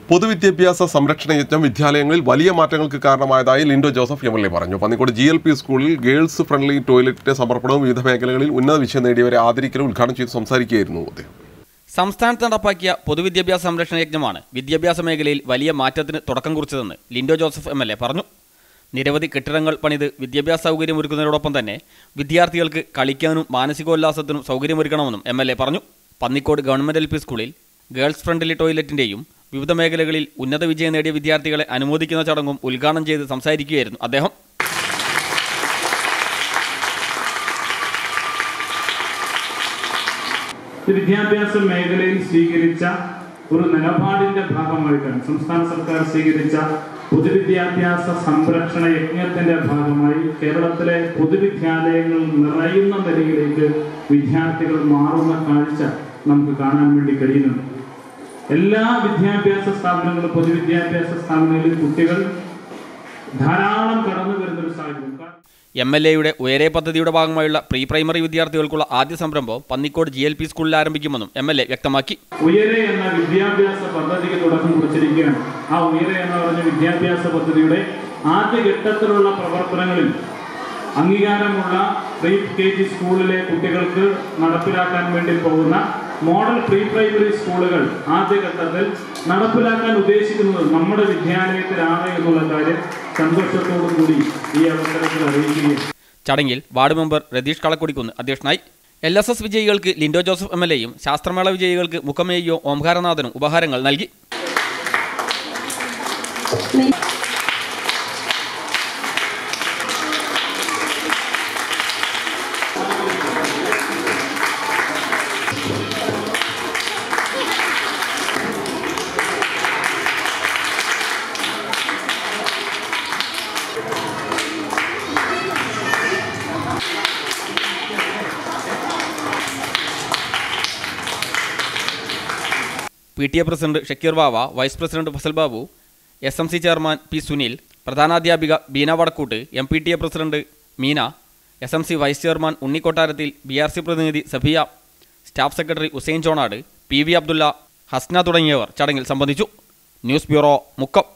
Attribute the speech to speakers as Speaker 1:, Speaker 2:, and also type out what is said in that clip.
Speaker 1: പൊതുവിദ്യാഭ്യാസ സംരക്ഷണ യജ്ഞം വിദ്യാലയങ്ങളിൽ വലിയ മാറ്റങ്ങൾക്ക് കാരണമായതായി Lindo Joseph M L A പറഞ്ഞു പന്നിക്കോട് ജി എൽ പി സ്കൂളിൽ ഗേൾസ് ഫ്രണ്ട്ലി ടോയ്ലറ്റിന്റെ സമർപ്പണവും വിവിധ മേഖലകളിൽ ഉന്നത വിഷയം നേടിയവരെ ആദരിക്കലും ഉദ്ഘാടനം ചെയ്ത് സംസാരിക്കുകയായിരുന്നു അദ്ദേഹം
Speaker 2: സംസ്ഥാനത്ത് നടപ്പാക്കിയ പൊതുവിദ്യാഭ്യാസ സംരക്ഷണ യജ്ഞമാണ് വിദ്യാഭ്യാസ മേഖലയിൽ വലിയ മാറ്റത്തിന് തുടക്കം കുറിച്ചതെന്ന് Lindo Joseph M L A പറഞ്ഞു നിരവധി കെട്ടിടങ്ങൾ പണിത് വിദ്യാഭ്യാസ സൗകര്യമൊരുക്കുന്നതിനോടൊപ്പം തന്നെ വിദ്യാർത്ഥികൾക്ക് കളിക്കാനും മാനസികോല്ലാസത്തിനും സൗകര്യമൊരുക്കണമെന്നും എം എൽ എ പറഞ്ഞു പന്നിക്കോട് ഗവൺമെന്റ് എൽ പി സ്കൂളിൽ ഗേൾസ് ഫ്രണ്ട്ലി ടോയ്ലറ്റിന്റെയും വിവിധ മേഖലകളിൽ ഉന്നത വിജയം നേടിയ വിദ്യാർത്ഥികളെ അനുമോദിക്കുന്ന ചടങ്ങും ഉദ്ഘാടനം ചെയ്ത് സംസാരിക്കുകയായിരുന്നു അദ്ദേഹം
Speaker 3: വിദ്യാഭ്യാസ മേഖലയിൽ സ്വീകരിച്ച ഒരു നിലപാടിന്റെ ഭാഗമായിട്ടാണ് സംസ്ഥാന സർക്കാർ സ്വീകരിച്ച പൊതുവിദ്യാഭ്യാസ സംരക്ഷണ യജ്ഞത്തിന്റെ ഭാഗമായി കേരളത്തിലെ പൊതുവിദ്യാലയങ്ങൾ നിറയുന്ന നിലയിലേക്ക് വിദ്യാർത്ഥികൾ മാറുന്ന കാഴ്ച നമുക്ക് കാണാൻ വേണ്ടി കഴിയുന്നുണ്ട് എല്ലാ വിദ്യാഭ്യാസ സ്ഥാപനങ്ങളും പൊതുവിദ്യാഭ്യാസ സ്ഥാപനങ്ങളിൽ കുട്ടികൾ ധാരാളം കടന്നു വരുന്ന ഒരു സാഹചര്യം
Speaker 2: എം എൽ എയുടെ ഉയരെ പദ്ധതിയുടെ ഭാഗമായുള്ള പ്രീ പ്രൈമറി വിദ്യാർത്ഥികൾക്കുള്ള ആദ്യ സംരംഭം പന്നിക്കോട് ജി എൽ പി സ്കൂളിൽ ആരംഭിക്കുമെന്നും എം എൽ എ വ്യക്തമാക്കി
Speaker 3: ഉയരെ എന്ന വിദ്യാഭ്യാസ പദ്ധതിക്ക് തുടക്കം കുറിച്ചിരിക്കുകയാണ് ആ ഉയരെ എന്ന് പറഞ്ഞ വിദ്യാഭ്യാസ പദ്ധതിയുടെ ആദ്യ ഘട്ടത്തിലുള്ള പ്രവർത്തനങ്ങളിൽ അംഗീകാരമുള്ള പ്രീ കെ ജി സ്കൂളിലെ കുട്ടികൾക്ക് നടപ്പിലാക്കാൻ വേണ്ടി പോകുന്ന മോഡൽ പ്രീ പ്രൈമറി സ്കൂളുകൾ ആദ്യഘട്ടത്തിൽ നടപ്പിലാക്കാൻ ഉദ്ദേശിക്കുന്നത് നമ്മുടെ വിദ്യാലയത്തിലാണ് എന്നുള്ള കാര്യം സന്തോഷത്തോടു കൂടി ഈ അവസരത്തിൽ അറിയിക്കുകയാണ്
Speaker 2: ചടങ്ങിൽ വാർഡ് മെമ്പർ രതീഷ് കളക്കുടിക്കുന്ന് അധ്യക്ഷനായി എൽ എസ് എസ് വിജയികൾക്ക് ലിൻഡോ ജോസഫ് എം എൽ എയും ശാസ്ത്രമേള വിജയികൾക്ക് മുഖമേയോ ഓംകാരനാഥനും ഉപഹാരങ്ങൾ നൽകി P T A president Shakeer Vava vice president Fazal Babu S M C chairman P Sunil പ്രധാനാധ്യാപിക Beena Vadakkoot M P T A president Meena S M C vice chairman ഉണ്ണിക്കൊട്ടാരത്തിൽ ബി ആർ സി പ്രതിനിധി Safiya staff secretary Hussain Chonad P V Abdulla Hasna തുടങ്ങിയവർ ചടങ്ങിൽ സംബന്ധിച്ചു ന്യൂസ് ബ്യൂറോ മുക്കം